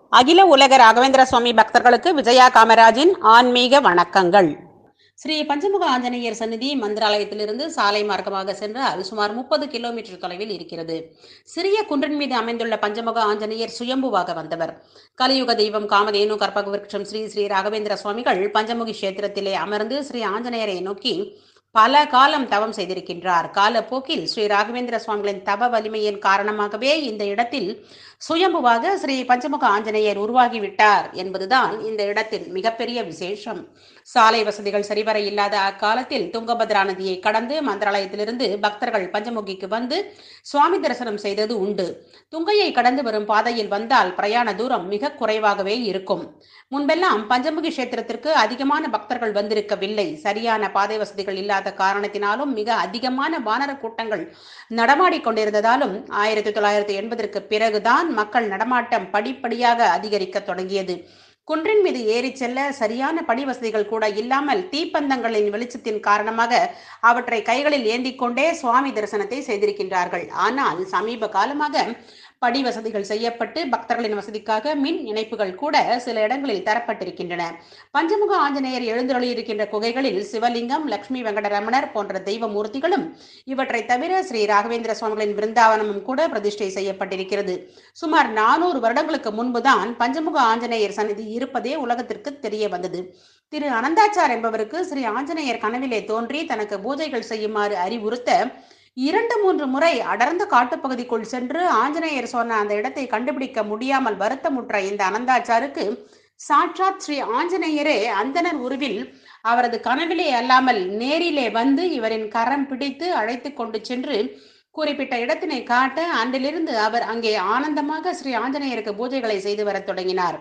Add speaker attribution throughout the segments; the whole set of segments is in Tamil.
Speaker 1: அகில உலக ராகவேந்திர சுவாமி பக்தர்களுக்கு விஜயா காமராஜின் ஆன்மீக வணக்கங்கள் ஸ்ரீ பஞ்சமுக ஆஞ்சநேயர் சந்நிதி மந்திராலயத்திலிருந்து சாலை மார்க்கமாக சென்றால் சுமார் முப்பது கிலோமீட்டர் தொலைவில் இருக்கிறது சிறிய குன்றின் மீது அமைந்துள்ள பஞ்சமுக ஆஞ்சநேயர் சுயம்புவாக வந்தவர் கலியுக தெய்வம் காமதேனு கற்பக விருட்சம் ஸ்ரீ ஸ்ரீ ராகவேந்திர சுவாமிகள் பஞ்சமுகி கஷேத்திரத்திலே அமர்ந்து ஸ்ரீ ஆஞ்சநேயரை நோக்கி பல காலம் தவம் செய்திருக்கின்றார் காலப்போக்கில் ஸ்ரீ ராகவேந்திர சுவாமிகளின் தவ வலிமையின் காரணமாகவே இந்த இடத்தில் சுயம்புவாக ஸ்ரீ பஞ்சமுக ஆஞ்சநேயர் உருவாகிவிட்டார் என்பதுதான் இந்த இடத்தின் மிகப்பெரிய விசேஷம் சாலை வசதிகள் சரிவர இல்லாத அக்காலத்தில் துங்கபத்ரா நதியை கடந்து மந்திராலயத்திலிருந்து பக்தர்கள் பஞ்சமுகிக்கு வந்து சுவாமி தரிசனம் செய்தது உண்டு துங்கையை கடந்து வரும் பாதையில் வந்தால் பிரயாண தூரம் மிக குறைவாகவே இருக்கும் முன்பெல்லாம் பஞ்சமுகி கஷேத்திரத்திற்கு அதிகமான பக்தர்கள் வந்திருக்கவில்லை சரியான பாதை வசதிகள் இல்லாத காரணத்தினாலும் மிக அதிகமான வானர கூட்டங்கள் நடமாடிக் கொண்டிருந்ததாலும் ஆயிரத்தி தொள்ளாயிரத்தி எண்பதற்கு பிறகுதான் மக்கள் நடமாட்டம் படிப்படியாக அதிகரிக்க தொடங்கியது குன்றின் மீது ஏறிச் செல்ல சரியான படி வசதிகள் கூட இல்லாமல் தீப்பந்தங்களின் வெளிச்சத்தின் காரணமாக அவற்றை கைகளில் ஏந்திக் கொண்டே சுவாமி தரிசனத்தை செய்திருக்கின்றார்கள் ஆனால் சமீப காலமாக படி வசதிகள் செய்யப்பட்டு பக்தர்களின் வசதிக்காக மின் இணைப்புகள் கூட சில இடங்களில் தரப்பட்டிருக்கின்றன பஞ்சமுக ஆஞ்சநேயர் எழுந்தருளியிருக்கின்ற குகைகளில் சிவலிங்கம் லட்சுமி வெங்கடரமணர் போன்ற தெய்வ மூர்த்திகளும் இவற்றை தவிர ஸ்ரீ ராகவேந்திர சுவாமிகளின் பிருந்தாவனமும் கூட பிரதிஷ்டை செய்யப்பட்டிருக்கிறது சுமார் நானூறு வருடங்களுக்கு முன்புதான் பஞ்சமுக ஆஞ்சநேயர் சந்நிதி இருப்பதே உலகத்திற்கு தெரிய வந்தது திரு அனந்தாச்சார் என்பவருக்கு ஸ்ரீ ஆஞ்சநேயர் கனவிலே தோன்றி தனக்கு பூஜைகள் செய்யுமாறு அறிவுறுத்த இரண்டு மூன்று முறை அடர்ந்த காட்டுப்பகுதிக்குள் சென்று ஆஞ்சநேயர் சொன்ன அந்த இடத்தை கண்டுபிடிக்க முடியாமல் வருத்தமுற்ற இந்த அனந்தாச்சாருக்கு சாட்சாத் ஸ்ரீ ஆஞ்சநேயரே அந்தனர் உருவில் அவரது கனவிலே அல்லாமல் நேரிலே வந்து இவரின் கரம் பிடித்து அழைத்து கொண்டு சென்று குறிப்பிட்ட இடத்தினை காட்ட அன்றிலிருந்து அவர் அங்கே ஆனந்தமாக ஸ்ரீ ஆஞ்சநேயருக்கு பூஜைகளை செய்து வரத் தொடங்கினார்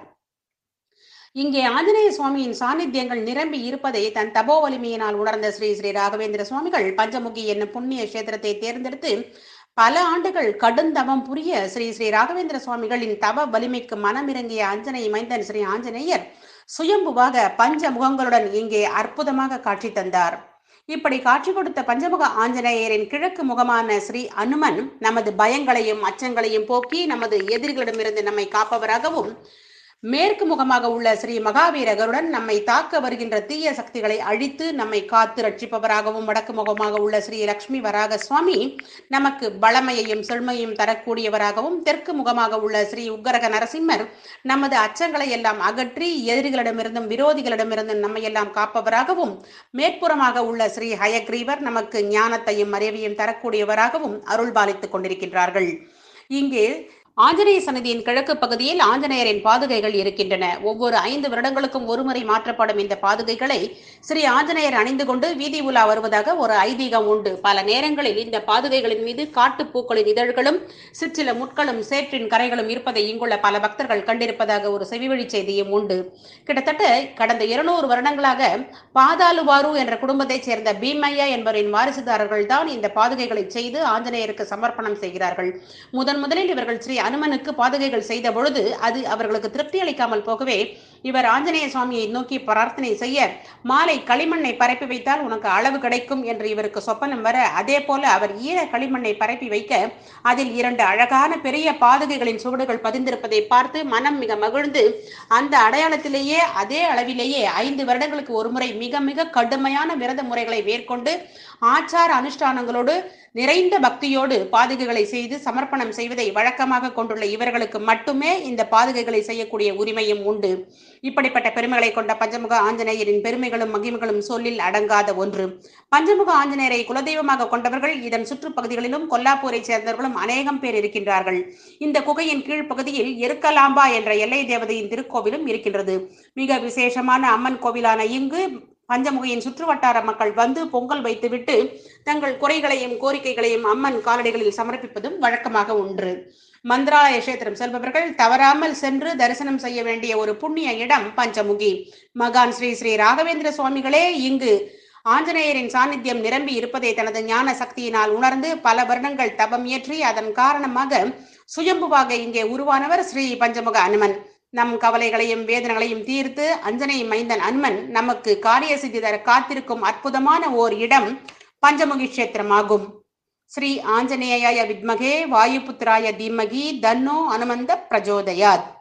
Speaker 1: இங்கே ஆஞ்சநேய சுவாமியின் சாநித்தியங்கள் நிரம்பி இருப்பதை தன் தபோ வலிமையினால் உணர்ந்த ஸ்ரீ ஸ்ரீ ராகவேந்திர சுவாமிகள் பஞ்சமுகி என்னும் புண்ணிய கஷேத்திரத்தை தேர்ந்தெடுத்து பல ஆண்டுகள் கடுந்தவம் புரிய ஸ்ரீ ஸ்ரீ ராகவேந்திர சுவாமிகளின் தவ வலிமைக்கு மனமிறங்கிய அஞ்சனை மைந்தன் ஸ்ரீ ஆஞ்சநேயர் சுயம்புவாக பஞ்ச முகங்களுடன் இங்கே அற்புதமாக காட்சி தந்தார் இப்படி காட்சி கொடுத்த பஞ்சமுக ஆஞ்சநேயரின் கிழக்கு முகமான ஸ்ரீ அனுமன் நமது பயங்களையும் அச்சங்களையும் போக்கி நமது எதிரிகளிடமிருந்து நம்மை காப்பவராகவும் மேற்கு முகமாக உள்ள ஸ்ரீ மகாவீரகருடன் நம்மை தாக்க வருகின்ற தீய சக்திகளை அழித்து நம்மை காத்து ரட்சிப்பவராகவும் வடக்கு முகமாக உள்ள ஸ்ரீ லக்ஷ்மி வராக சுவாமி நமக்கு பழமையையும் செழுமையும் தரக்கூடியவராகவும் தெற்கு முகமாக உள்ள ஸ்ரீ உக்கரக நரசிம்மர் நமது அச்சங்களை எல்லாம் அகற்றி எதிரிகளிடமிருந்தும் விரோதிகளிடமிருந்தும் நம்மை எல்லாம் காப்பவராகவும் மேற்புறமாக உள்ள ஸ்ரீ ஹயக்ரீவர் நமக்கு ஞானத்தையும் அறிவையும் தரக்கூடியவராகவும் அருள் பாலித்துக் கொண்டிருக்கின்றார்கள் இங்கே ஆஞ்சநேய சன்னதியின் கிழக்கு பகுதியில் ஆஞ்சநேயரின் பாதுகைகள் இருக்கின்றன ஒவ்வொரு ஐந்து வருடங்களுக்கும் ஒருமுறை மாற்றப்படும் இந்த பாதுகைகளை ஸ்ரீ ஆஞ்சநேயர் அணிந்து கொண்டு வீதி உலா வருவதாக ஒரு ஐதீகம் உண்டு பல நேரங்களில் இந்த பாதுகைகளின் மீது காட்டுப்பூக்களின் இதழ்களும் சிற்சில முட்களும் சேற்றின் கரைகளும் இருப்பதை இங்குள்ள பல பக்தர்கள் கண்டிருப்பதாக ஒரு செவிவழி செய்தியும் உண்டு கிட்டத்தட்ட கடந்த இருநூறு வருடங்களாக பாதாலுவாரு என்ற குடும்பத்தைச் சேர்ந்த பீமையா என்பவரின் வாரிசுதாரர்கள் தான் இந்த பாதுகைகளை செய்து ஆஞ்சநேயருக்கு சமர்ப்பணம் செய்கிறார்கள் முதன் முதலில் இவர்கள் ஸ்ரீ அனுமனுக்கு பாதுகைகள் செய்த பொழுது அது அவர்களுக்கு திருப்தி அளிக்காமல் போகவே இவர் ஆஞ்சநேய சுவாமியை நோக்கி பிரார்த்தனை செய்ய மாலை களிமண்ணை பரப்பி வைத்தால் உனக்கு அளவு கிடைக்கும் என்று இவருக்கு சொப்பனம் வர அதே போல அவர் ஈர களிமண்ணை பரப்பி வைக்க அதில் இரண்டு அழகான பெரிய பாதுகைகளின் சுவடுகள் பதிந்திருப்பதை பார்த்து மனம் மிக மகிழ்ந்து அந்த அடையாளத்திலேயே அதே அளவிலேயே ஐந்து வருடங்களுக்கு ஒருமுறை மிக மிக கடுமையான விரத முறைகளை மேற்கொண்டு ஆச்சார அனுஷ்டானங்களோடு நிறைந்த பக்தியோடு பாதுகைகளை செய்து சமர்ப்பணம் செய்வதை வழக்கமாக கொண்டுள்ள இவர்களுக்கு மட்டுமே இந்த பாதுகைகளை செய்யக்கூடிய உரிமையும் உண்டு இப்படிப்பட்ட பெருமைகளை கொண்ட பஞ்சமுக ஆஞ்சநேயரின் பெருமைகளும் மகிமைகளும் சொல்லில் அடங்காத ஒன்று பஞ்சமுக ஆஞ்சநேயரை குலதெய்வமாக கொண்டவர்கள் இதன் சுற்றுப்பகுதிகளிலும் கொல்லாப்பூரை சேர்ந்தவர்களும் அநேகம் பேர் இருக்கின்றார்கள் இந்த குகையின் கீழ்ப்பகுதியில் எருக்கலாம்பா என்ற எல்லை தேவதையின் திருக்கோவிலும் இருக்கின்றது மிக விசேஷமான அம்மன் கோவிலான இங்கு பஞ்சமுகையின் சுற்றுவட்டார மக்கள் வந்து பொங்கல் வைத்துவிட்டு தங்கள் குறைகளையும் கோரிக்கைகளையும் அம்மன் காலடிகளில் சமர்ப்பிப்பதும் வழக்கமாக ஒன்று மந்திராலய கஷேத்திரம் செல்பவர்கள் தவறாமல் சென்று தரிசனம் செய்ய வேண்டிய ஒரு புண்ணிய இடம் பஞ்சமுகி மகான் ஸ்ரீ ஸ்ரீ ராகவேந்திர சுவாமிகளே இங்கு ஆஞ்சநேயரின் சாநித்தியம் நிரம்பி இருப்பதை தனது ஞான சக்தியினால் உணர்ந்து பல வருடங்கள் தபம் இயற்றி அதன் காரணமாக சுயம்புவாக இங்கே உருவானவர் ஸ்ரீ பஞ்சமுக அனுமன் நம் கவலைகளையும் வேதனைகளையும் தீர்த்து அஞ்சனை மைந்தன் அனுமன் நமக்கு காரிய சித்தி தர காத்திருக்கும் அற்புதமான ஓர் இடம் பஞ்சமுகி கஷேத்திரமாகும் ஸ்ரீ ஆஞ்சநேயாய வித்மகே வாயுபுத்திராய தீமகி தன்னோ அனுமந்த பிரஜோதயாத்